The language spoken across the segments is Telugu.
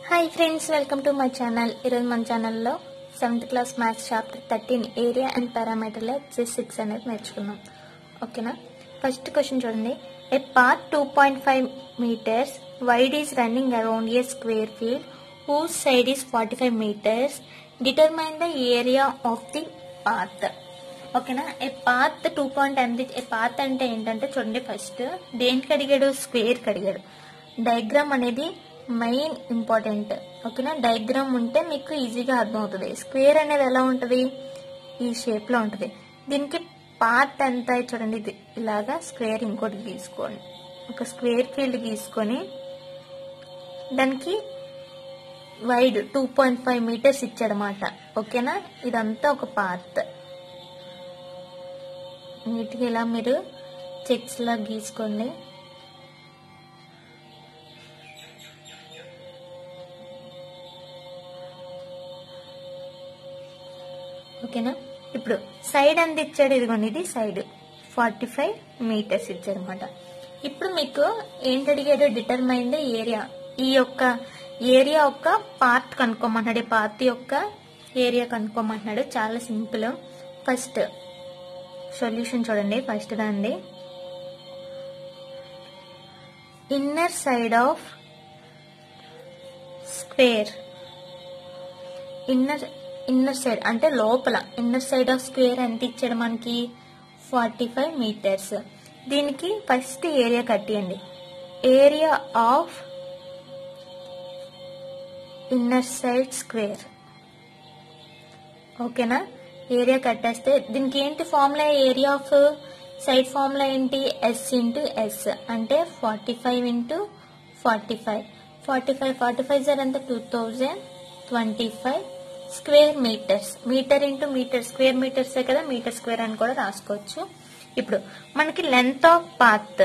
Hi friends welcome to my channel ఈరోజు మన ఛానల్లో seventh class maths chapter thirteen area and పారామీటర్లో ఎక్సైజ్ సిక్స్ అనేది నేర్చుకున్నాం ఓకేనా ఫస్ట్ క్వశ్చన్ చూడండి a path two point five metres wide is running around a square field whose side is forty five metres determine the area of the path ఓకేనా ఏ పాత్ టూ పాయింట్ ఎంత ఏ పాత్ అంటే ఏంటంటే చూడండి ఫస్ట్ దేనికి అడిగాడు స్క్వేర్కి అడిగాడు డయాగ్రామ్ అనేది మెయిన్ ఇంపార్టెంట్ ఓకేనా డయాగ్రామ్ ఉంటే మీకు ఈజీగా అర్థమవుతుంది స్క్వేర్ అనేది ఎలా ఉంటుంది ఈ షేప్ లో ఉంటుంది దీనికి పాత్ ఎంత చూడండి ఇది ఇలాగా స్క్వేర్ ఇంకోటి గీసుకోండి ఒక స్క్వేర్ ఫీల్డ్ గీసుకొని దానికి wide two point five metres ఇచ్చాడనమాట ఓకేనా ఇదంతా ఒక పాత్ నీట్గా ఇలా మీరు చెక్స్ లా గీసుకోండి ఓకేనా ఇప్పుడు సైడ్ ఎంత ఇచ్చాడు ఇదిగోండి ఇది సైడ్ ఫార్టీ ఫైవ్ మీటర్స్ ఇచ్చాడు అనమాట ఇప్పుడు మీకు ఏంటి అడిగాడు డిటర్మైన్ ద ఏరియా ఈ యొక్క ఏరియా యొక్క పార్ట్ కనుక్కోమంటున్నాడు ఈ పార్ట్ యొక్క ఏరియా కనుక్కోమంటున్నాడు చాలా సింపుల్ ఫస్ట్ సొల్యూషన్ చూడండి ఫస్ట్ దాన్ని inner side of square inner inner side అంటే లోపల ఇన్నర్ సైడ్ ఆఫ్ స్క్వేర్ ఎంత ఇచ్చాడు మనకి ఫార్టీ ఫైవ్ మీటర్స్ దీనికి ఫస్ట్ ఏరియా కట్టియండి area of inner side square ఓకేనా ఏరియా కట్టేస్తే దీనికి ఏంటి formula area of side formula ఏంటి ఎస్ ఇంటూ ఎస్ అంటే forty five into forty five forty five forty five sir ఎంత two thousand twenty five square metres metre into metre square మీటర్సే కదా మీటర్ స్క్వేర్ అని కూడా రాసుకోవచ్చు ఇప్పుడు మనకి length of path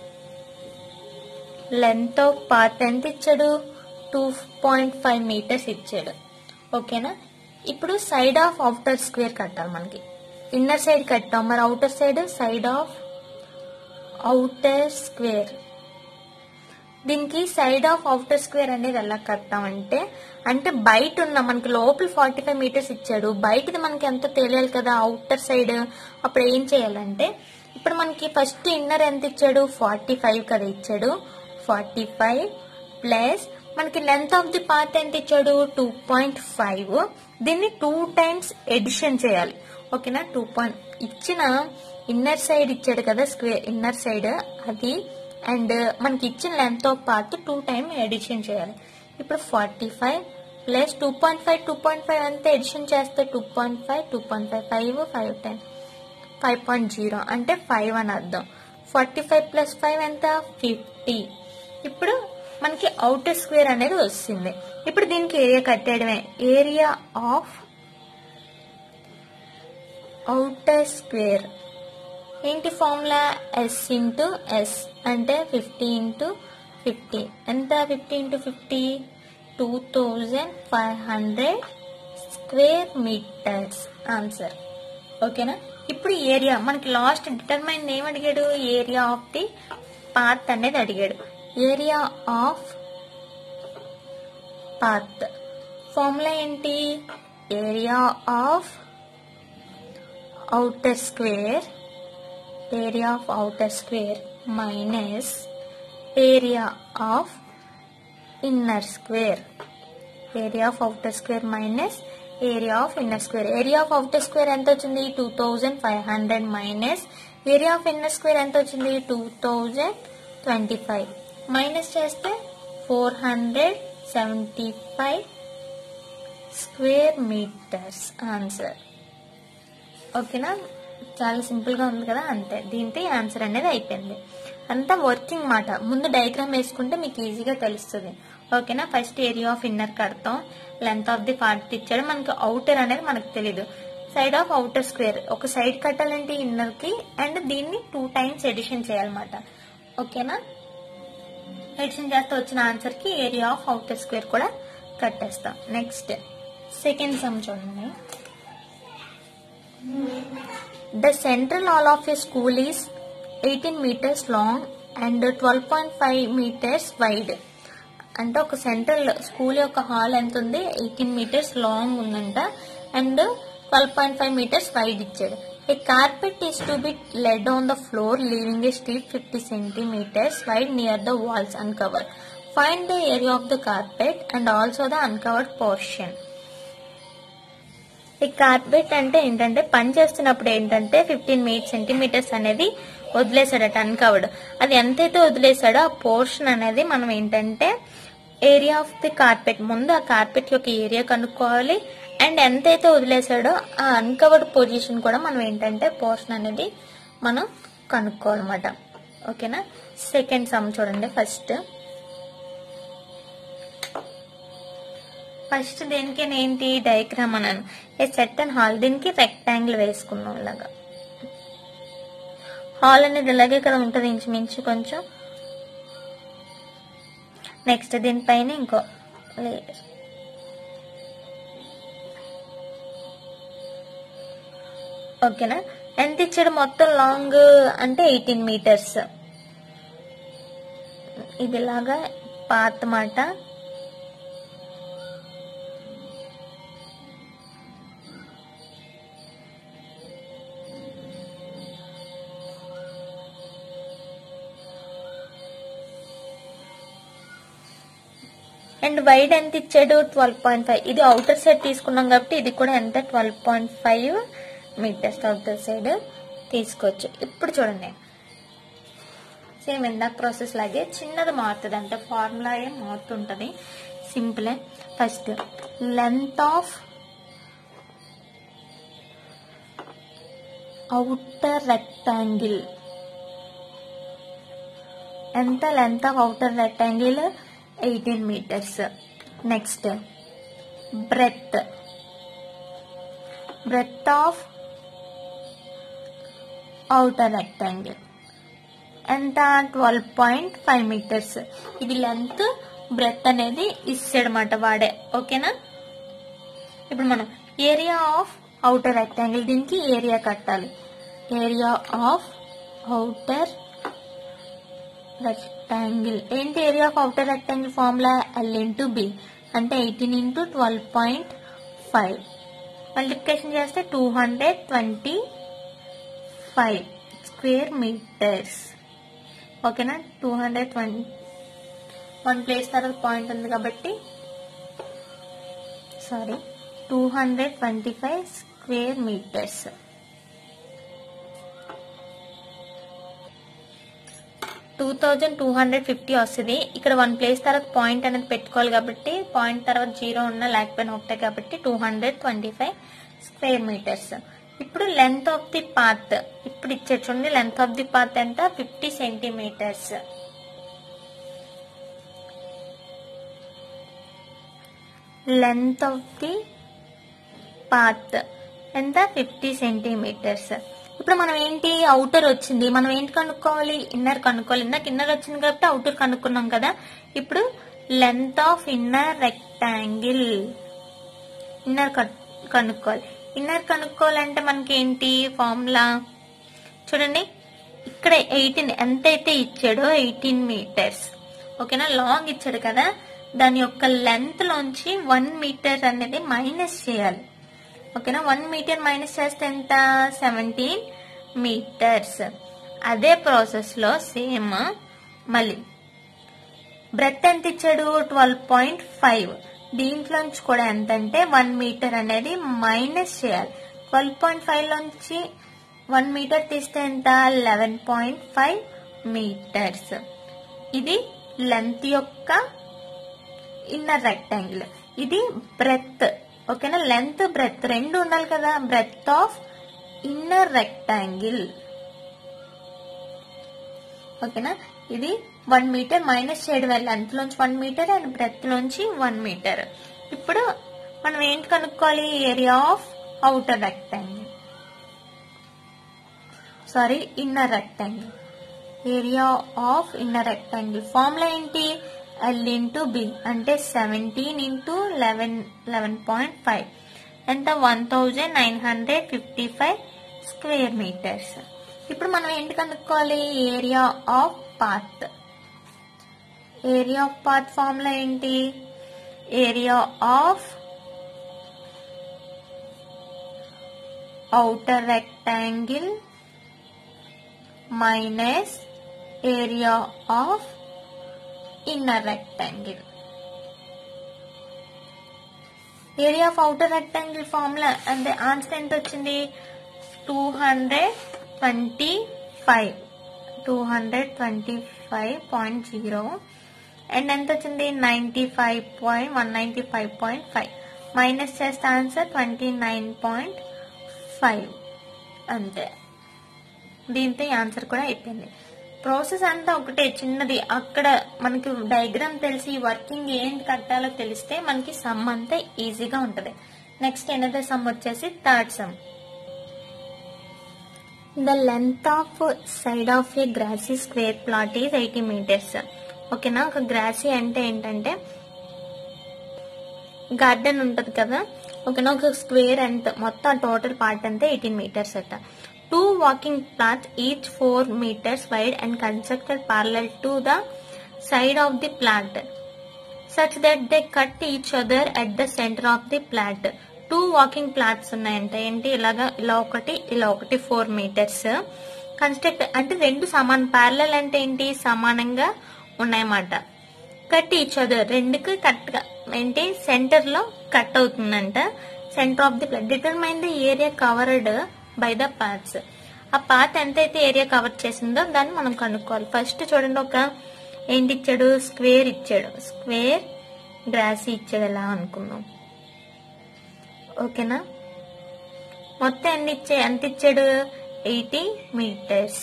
length of path ఎంత ఇచ్చాడు టూ పాయింట్ ఫైవ్ మీటర్స్ ఇచ్చాడు ఓకేనా ఇప్పుడు సైడ్ ఆఫ్ అవుటర్ స్క్వేర్ కట్టాలి మనకి ఇన్నర్ సైడ్ కట్టాం మరి outer side side of outer square దీనికి సైడ్ ఆఫ్ అవుటర్ స్క్వేర్ అనేది ఎలా కట్టామంటే అంటే బయట ఉన్న మనకి లోపల ఫార్టీ ఫైవ్ మీటర్స్ ఇచ్చాడు బయటది మనకి ఎంత తెలియాలి కదా అవుటర్ సైడ్ అప్పుడు ఏం చేయాలంటే ఇప్పుడు మనకి ఫస్ట్ ఇన్నర్ ఎంత ఇచ్చాడు ఫార్టీ ఫైవ్ కదా ఇచ్చాడు ఫార్టీ ఫైవ్ ప్లస్ మనకి లెంత్ ఆఫ్ ది పార్ట్ ఎంత ఇచ్చాడు టూ పాయింట్ ఫైవ్ దీన్ని టూ టైమ్స్ ఎడిషన్ చేయాలి ఓకేనా టూ పాయింట్ ఇచ్చిన ఇన్నర్ సైడ్ ఇచ్చాడు కదా స్క్వేర్ ఇన్నర్ సైడ్ అది అండ్ మనకి ఇచ్చిన length of part two time addition చేయాలి ఇప్పుడు forty five plus two point five two point five అంతా ఎడిషన్ చేస్తే two point five two point five five five ten five point zero అంటే ఫైవ్ అని అర్థం ఫార్టీ ఫైవ్ ప్లస్ ఫైవ్ ఎంత ఫిఫ్టీ ఇప్పుడు మనకి అవుటర్ స్క్వేర్ అనేది వస్తుంది ఇప్పుడు దీనికి ఏరియా కట్టేయడమే ఏరియా ఆఫ్ అవుటర్ స్క్వేర్ ఏంటి ఫార్ములా ఎస్ ఇంటూ ఎస్ అంటే ఫిఫ్టీ ఇంటూ ఫిఫ్టీ ఎంత fifty into fifty two thousand five hundred square metres answer ఓకేనా ఇప్పుడు ఏరియా మనకి లాస్ట్ డిటర్మైన్ ఏం అడిగాడు ఏరియా ఆఫ్ ది పాత్ అనేది అడిగాడు ఏరియా ఆఫ్ పాత్ ఫార్ములా ఏంటి area of outer square area of outer square minus area of inner square area of outer square minus area of inner square area of outer square ఎంత వచ్చింది two thousand five hundred minus area of inner square ఎంత వచ్చింది two thousand twenty five minus చేస్తే four hundred seventy five square metres answer ఓకేనా చాలా సింపుల్ గా ఉంది కదా అంతే దీంతో ఆన్సర్ అనేది అయిపోయింది అంతా వర్కింగ్ మాట ముందు డయాగ్రామ్ వేసుకుంటే మీకు ఈజీగా తెలుస్తుంది ఓకేనా ఫస్ట్ ఏరియా ఆఫ్ ఇన్నర్ కడతాం లెంత్ ఆఫ్ ది పార్ట్ ఇచ్చాడు మనకి అవుటర్ అనేది మనకు తెలియదు సైడ్ ఆఫ్ అవుటర్ స్క్వేర్ ఒక సైడ్ కట్టాలంటే ఇన్నర్ కి అండ్ దీన్ని టూ టైమ్స్ ఎడిషన్ చేయాలన్నమాట ఓకేనా ఎడిషన్ చేస్తే వచ్చిన ఆన్సర్ కి ఏరియా ఆఫ్ అవుటర్ స్క్వేర్ కూడా కట్టేస్తాం నెక్స్ట్ సెకండ్ సమ్ చూడండి The central hall of a school is 18 meters long and 12.5 meters wide. అంటే ఒక సెంట్రల్ స్కూల్ యొక్క హాల్ ఎంత ఉంది ఎయిటీన్ మీటర్స్ లాంగ్ ఉందంట and twelve point five metres wide ఇచ్చాడు a carpet is to be laid on the floor leaving a street fifty centimetres wide near the walls uncovered find the area of the carpet and also the uncovered portion ఈ కార్పెట్ అంటే ఏంటంటే పని చేస్తున్నప్పుడు ఏంటంటే ఫిఫ్టీన్ మీట్ సెంటీమీటర్స్ అనేది వదిలేసాడట అన్కవర్డ్ అది ఎంతైతే వదిలేసాడో ఆ పోర్షన్ అనేది మనం ఏంటంటే ఏరియా ఆఫ్ ది కార్పెట్ ముందు ఆ కార్పెట్ యొక్క ఏరియా కనుక్కోవాలి అండ్ ఎంతైతే వదిలేసాడో ఆ అన్కవర్డ్ పొజిషన్ కూడా మనం ఏంటంటే పోర్షన్ అనేది మనం కనుక్కోవాలన్నమాట ఓకేనా సెకండ్ సమ్ చూడండి ఫస్ట్ ఫస్ట్ దేనికి ఏంటి డయాగ్రామ్ అన్నాను ఏ సెట్ అండ్ హాల్ దీనికి రెక్టాంగిల్ వేసుకున్నాం ఇలాగా హాల్ అనేది ఇలాగే ఇక్కడ ఉంటుంది ఇంచుమించు కొంచెం నెక్స్ట్ దీనిపైన ఇంకో లేయర్ ఓకేనా ఎంత ఇచ్చాడు మొత్తం లాంగ్ అంటే ఎయిటీన్ మీటర్స్ ఇది ఇలాగా పాత మాట అండ్ వైడ్ ఎంత ఇచ్చాడు ట్వెల్వ్ పాయింట్ ఫైవ్ ఇది అవుటర్ సైడ్ తీసుకున్నాం కాబట్టి ఇది కూడా ఎంత twelve point five metres outer side తీసుకోవచ్చు ఇప్పుడు చూడండి సేమ్ ఇందాక ప్రాసెస్ లాగే చిన్నది మారుతుంది అంటే ఫార్ములా ఏం మారుతుంటది సింపులే first length of outer rectangle ఎంత length of outer rectangle eighteen metres next breadth breadth of outer rectangle ఎంత ట్వెల్వ్ పాయింట్ ఫైవ్ మీటర్స్ ఇది లెంత్ బ్రెత్ అనేది ఇస్తాడనమాట వాడే ఓకేనా ఇప్పుడు మనం ఏరియా ఆఫ్ అవుటర్ రెక్టాంగిల్ దీనికి ఏరియా కట్టాలి ఏరియా ఆఫ్ అవుటర్ రెక్టాంగిల్ ఏంటి area of outer rectangle formula L into B అంటే eighteen into twelve point five multiplication చేస్తే two hundred twenty five square metres ఓకేనా two hundred twenty one place తర్వాత పాయింట్ ఉంది కాబట్టి sorry two hundred twenty five square metres two thousand two hundred fifty వస్తుంది ఇక్కడ వన్ ప్లేస్ తర్వాత పాయింట్ అనేది పెట్టుకోవాలి కాబట్టి పాయింట్ తర్వాత జీరో ఉన్నా లేకపోయినా ఒకటే కాబట్టి two hundred twenty five square metres ఇప్పుడు లెంత్ ఆఫ్ ది పాత్ ఇప్పుడు ఇచ్చే చూడండి లెంత్ ఆఫ్ ది పాత్ ఎంత fifty centimetres length of the path ఎంత ఫిఫ్టీ సెంటీమీటర్స్ ఇప్పుడు మనం ఏంటి అవుటర్ వచ్చింది మనం ఏంటి కనుక్కోవాలి ఇన్నర్ కనుక్కోవాలి ఇందాక ఇన్నర్ వచ్చింది కాబట్టి అవుటర్ కనుక్కున్నాం కదా ఇప్పుడు length of inner rectangle inner కనుక్కోవాలి ఇన్నర్ కనుక్కోవాలంటే మనకి ఏంటి ఫార్ములా చూడండి ఇక్కడ ఎయిటీన్ ఎంతైతే ఇచ్చాడో ఎయిటీన్ మీటర్స్ ఓకేనా లాంగ్ ఇచ్చాడు కదా దాని యొక్క లెంత్ లోంచి వన్ మీటర్ అనేది మైనస్ చేయాలి ఓకేనా వన్ మీటర్ మైనస్ చేస్తే ఎంత సెవెంటీన్ మీటర్స్ అదే ప్రాసెస్ లో సేమ్ మళ్ళీ బ్రెత్ ఎంత ఇచ్చాడు ట్వెల్వ్ పాయింట్ ఫైవ్ దీంట్లోంచి కూడా ఎంత అంటే వన్ మీటర్ అనేది మైనస్ చేయాలి ట్వెల్వ్ పాయింట్ ఫైవ్ లోంచి వన్ మీటర్ తీస్తే ఎంత లెవెన్ పాయింట్ ఫైవ్ మీటర్స్ ఇది లెంత్ యొక్క ఇన్నర్ రెక్టాంగిల్ ఇది బ్రెత్ ఓకేనా లెంత్ బ్రెత్ రెండు ఉండాలి కదా బ్రెత్ ఆఫ్ ఇన్నర్ రెక్టాంగిల్ ఓకేనా ఇది వన్ మీటర్ మైనస్ చేయడం వల్ల లెంత్ లోంచి వన్ మీటర్ అండ్ బ్రెత్ లోంచి వన్ మీటర్ ఇప్పుడు మనం ఏంటి కనుక్కోవాలి area of outer rectangle sorry inner rectangle area of inner rectangle formula ఏంటి ఎల్ ఇంటూ బి అంటే seventeen into eleven eleven point five ఎంత one thousand nine hundred fifty five square metres ఇప్పుడు మనం ఏంటి కనుక్కోవాలి area of path area of path formula ఏంటి area of outer rectangle minus area of inner rectangle. Area of outer rectangle formula అంటే ఆన్సర్ ఎంత వచ్చింది two hundred twenty five two hundred twenty five point zero and ఎంత వచ్చింది ninety five point one ninety five point five minus చేస్తే answer twenty nine point five అంతే దీంతో ఈ ఆన్సర్ కూడా అయిపోయింది ప్రాసెస్ అంతా ఒకటే చిన్నది అక్కడ మనకి డయాగ్రామ్ తెలిసి వర్కింగ్ ఏంటి కట్టాలో తెలిస్తే మనకి సమ్ అంతా ఈజీగా ఉంటుంది నెక్స్ట్ ఎనదర్ సమ్ వచ్చేసి third sum the length of side of a grassy square plot is eighty metres ఓకేనా ఒక గ్రాసీ అంటే ఏంటంటే గార్డెన్ ఉంటుంది కదా ఓకేనా ఒక స్క్వేర్ ఎంత మొత్తం టోటల్ పార్ట్ అంతా ఎయిటీన్ మీటర్స్ అట two walking plots each four metres wide and constructed parallel to the side of the plot such that they cut each other at the centre of the plot two walking plots ఉన్నాయంట ఏంటి ఇలాగా ఇలా ఒకటి ఇలా ఒకటి ఫోర్ మీటర్స్ కన్స్ట్రక్ట్ అంటే రెండు సమాన ప్యారలల్ అంటే ఏంటి సమానంగా ఉన్నాయన్నమాట కట్ ఈచ్ అదర్ రెండుకి కట్ ఏంటి సెంటర్ లో కట్ అవుతుందంట centre of the plot determine the area covered by the parts ఆ పార్ట్ ఎంతైతే ఏరియా కవర్ చేసిందో దాన్ని మనం కనుక్కోవాలి ఫస్ట్ చూడండి ఒక ఏంటి ఇచ్చాడు స్క్వేర్ ఇచ్చాడు స్క్వేర్ గ్రాస్ ఇచ్చాడు ఎలా అనుకుందాం ఓకేనా మొత్తం ఎన్ని ఇచ్చే ఎంత ఇచ్చాడు eighty metres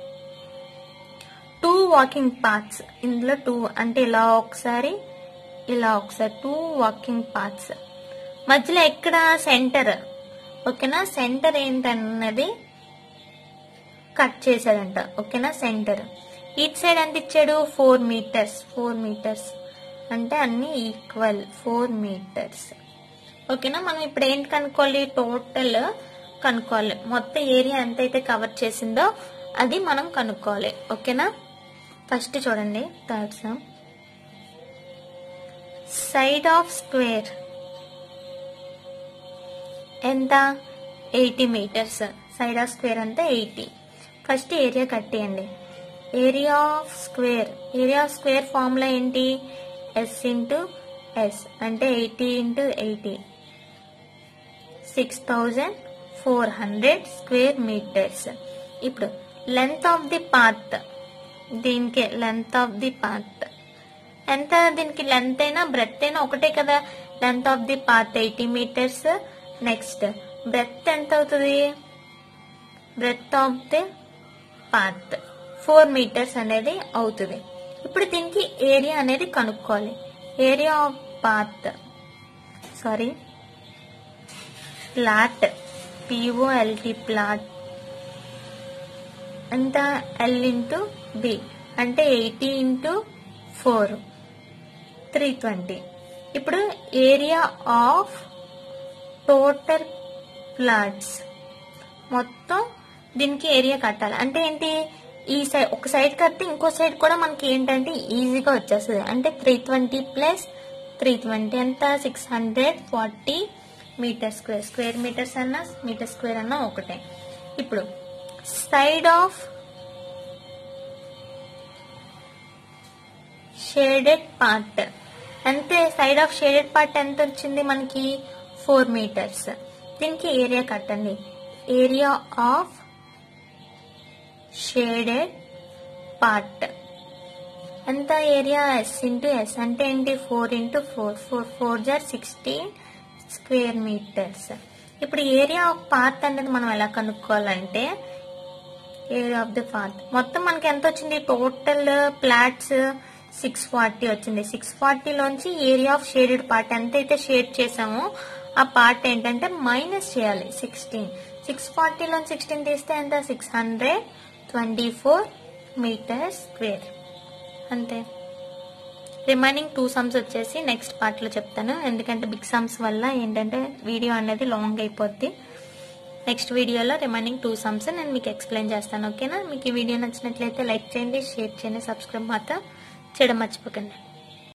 two walking paths ఇందులో టూ అంటే ఇలా ఒకసారి ఇలా ఒకసారి టూ వాకింగ్ పాత్స్ మధ్యలో ఎక్కడ సెంటర్ ఓకేనా సెంటర్ ఏంటన్నది కట్ చేశాడంట ఓకేనా సెంటర్ ఈచ్ సైడ్ ఎంత ఇచ్చాడు ఫోర్ మీటర్స్ ఫోర్ మీటర్స్ అంటే అన్ని ఈక్వల్ ఫోర్ మీటర్స్ ఓకేనా మనం ఇప్పుడు ఏంటి కనుక్కోవాలి టోటల్ కనుక్కోవాలి మొత్తం ఏరియా ఎంత అయితే కవర్ చేసిందో అది మనం కనుక్కోవాలి ఓకేనా ఫస్ట్ చూడండి third sum side of square ఎంత eighty metres side of square అంతా ఎయిటీ ఫస్ట్ ఏరియా కట్టేయండి area of square area of square formula ఏంటి ఎస్ ఇంటూ ఎస్ అంటే eighty into eighty six thousand four hundred square metres ఇప్పుడు లెంత్ ఆఫ్ ది పాత్ దీనికి లెంత్ ఆఫ్ ది పాత్ ఎంత దీనికి లెంత్ అయినా బ్రెత్ అయినా ఒకటే కదా length of the path eighty metres next breadth ఎంత అవుతుంది breath of the path four metres అనేది అవుతుంది ఇప్పుడు దీనికి ఏరియా అనేది కనుక్కోవాలి area of path sorry plot P O L T plot ఎంత ఎల్ ఇంటూ బి అంటే eighty into four three twenty ఇప్పుడు ఏరియా ఆఫ్ టోటల్ ప్లాట్స్ మొత్తం దీనికి ఏరియా కట్టాలి అంటే ఏంటి ఈ సైడ్ ఒక సైడ్ కడితే ఇంకో సైడ్ కూడా మనకి ఏంటంటే ఈజీగా వచ్చేస్తుంది అంటే three twenty plus three twenty ఎంత six hundred forty meter square square meters అన్నా మీటర్ స్క్వేర్ అన్నా ఒకటే ఇప్పుడు సైడ్ ఆఫ్ షేడెడ్ పార్ట్ అంతే సైడ్ ఆఫ్ షేడెడ్ పార్ట్ ఎంత వచ్చింది మనకి ఫోర్ మీటర్స్ దీనికి ఏరియా కట్టండి ఏరియా ఆఫ్ షేడెడ్ పార్ట్ ఎంత ఏరియా ఎస్ ఇంటూ ఎస్ అంటే ఏంటి four into four four four జార్ సిక్స్టీన్ స్క్వేర్ మీటర్స్ ఇప్పుడు ఏరియా ఆఫ్ పార్ట్ అనేది మనం ఎలా కనుక్కోవాలంటే ఏరియా ఆఫ్ ది పార్ట్ మొత్తం మనకి ఎంత వచ్చింది టోటల్ ప్లాట్స్ సిక్స్ ఫార్టీ వచ్చింది సిక్స్ ఫార్టీలోంచి ఏరియా ఆఫ్ షేడెడ్ పార్ట్ ఎంత అయితే షేడ్ చేసామో ఆ పార్ట్ ఏంటంటే మైనస్ చేయాలి సిక్స్టీన్ సిక్స్ ఫార్టీలో సిక్స్టీన్ తీస్తే ఎంత six hundred twenty four meter square అంతే రిమైనింగ్ టూ సమ్స్ వచ్చేసి నెక్స్ట్ పార్ట్లో చెప్తాను ఎందుకంటే బిగ్ సమ్స్ వల్ల ఏంటంటే వీడియో అనేది లాంగ్ అయిపోద్ది నెక్స్ట్ వీడియోలో రిమైనింగ్ టూ సమ్స్ నేను మీకు ఎక్స్ప్లెయిన్ చేస్తాను ఓకేనా మీకు ఈ వీడియో నచ్చినట్లయితే లైక్ చేయండి షేర్ చేయండి సబ్స్క్రైబ్ మాత్రం చేయడం మర్చిపోకండి